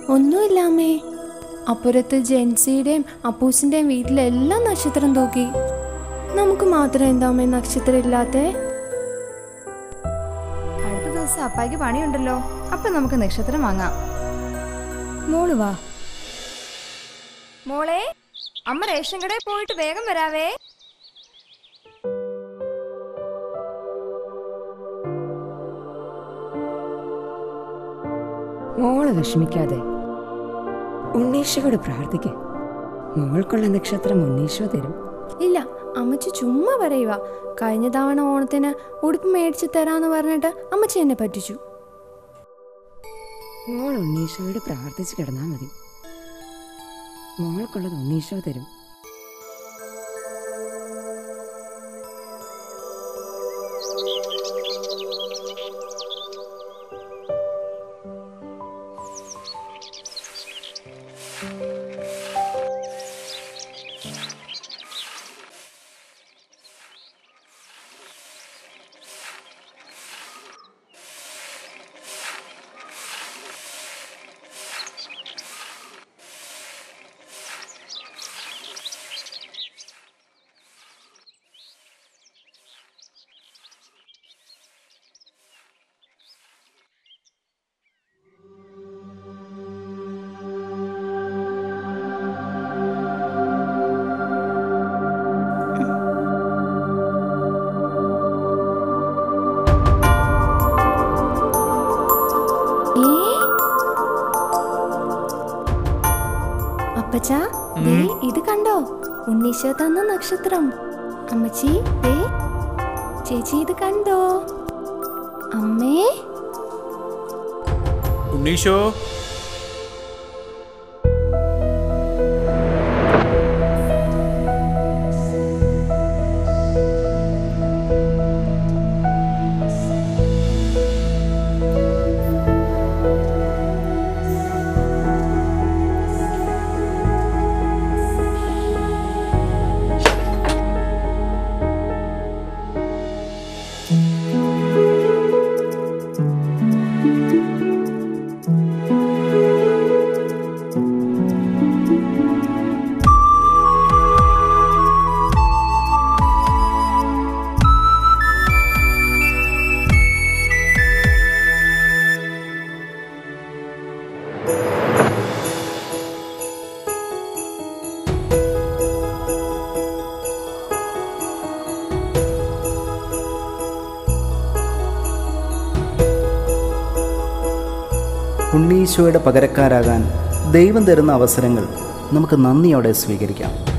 ഒന്നുമില്ല അമ്മേ അപ്പുറത്ത് ജെൻസിയുടെയും അപ്പൂസിന്റെയും വീട്ടിലെല്ലാം നക്ഷത്രം തൂക്കി നമുക്ക് മാത്രം എന്താ അമ്മേ നക്ഷത്രം ഇല്ലാത്തേ അടുത്ത ദിവസം അപ്പായ്ക്ക് പണിയുണ്ടല്ലോ അപ്പൊ നമുക്ക് നക്ഷത്രം വാങ്ങാം മോള് വാ മോളെ അമ്മ റേഷൻ കടയിൽ പോയിട്ട് വേഗം വരാവേ മോള് വിഷമിക്കാതെ ഉണ്ണീശോയോട് പ്രാർത്ഥിക്ക് മോൾക്കുള്ള നക്ഷത്രം ഉണ്ണീശോ തരും ഇല്ല അമ്മച്ചി ചുമ്മാ പറയുക കഴിഞ്ഞ തവണ ഓണത്തിന് ഉടുപ്പ് മേടിച്ച് തരാന്ന് പറഞ്ഞിട്ട് അമ്മച്ചി എന്നെ പറ്റിച്ചു മോൾ ഉണ്ണീശോയോട് പ്രാർത്ഥിച്ച് കിടന്നാൽ മതി മോൾക്കുള്ളത് ഉണ്ണീശോ തരും ഏ അപ്പച്ചാ ദേ ഇത് കണ്ടോ ഉണ്ണീശോ തന്ന നക്ഷത്രം അമ്മച്ചി ദേ ചേച്ചി ഇത് കണ്ടോ അമ്മേ ഉണ്ണീഷോ ഉണ്ണീശോയുടെ പകരക്കാരാകാൻ ദൈവം തരുന്ന അവസരങ്ങൾ നമുക്ക് നന്ദിയോടെ സ്വീകരിക്കാം